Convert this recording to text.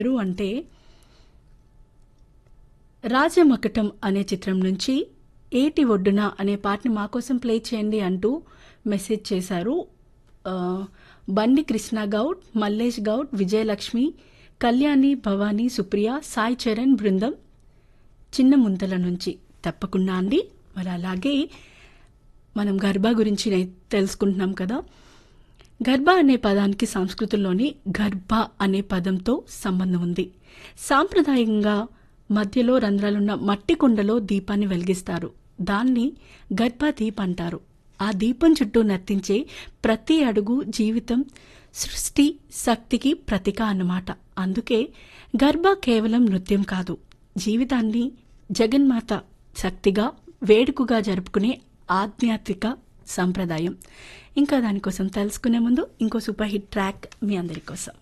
ఎవరు అంటే రాజమకటం అనే చిత్రం నుంచి ఏటి ఒడ్డున అనే పాటని మా కోసం ప్లే చేయండి అంటూ మెసేజ్ చేశారు ఆ, బండి కృష్ణ గౌడ్ మల్లేష్ గౌడ్ విజయలక్ష్మి కళ్యాణి భవానీ సుప్రియ సాయి చరణ్ బృందం చిన్న ముంతల నుంచి తప్పకుండా అండి మరి అలాగే మనం గర్భ గురించి నే- తెలుసుకుంటున్నాం కదా గర్భ అనే పదానికి సంస్కృతంలోని గర్భ అనే పదంతో సంబంధం ఉంది సాంప్రదాయంగా మధ్యలో రంధ్రాలున్న మట్టి కుండలో దీపాన్ని వెలిగిస్తారు దాన్ని గర్భ దీప్ అంటారు ఆ దీపం చుట్టూ నర్తించే ప్రతి అడుగు జీవితం సృష్టి శక్తికి ప్రతీక అన్నమాట అందుకే గర్భ కేవలం నృత్యం కాదు జీవితాన్ని జగన్మాత శక్తిగా వేడుకగా జరుపుకునే ఆధ్యాత్మిక సంప్రదాయం ఇంకా దానికోసం తెలుసుకునే ముందు ఇంకో సూపర్ హిట్ ట్రాక్ మీ అందరి కోసం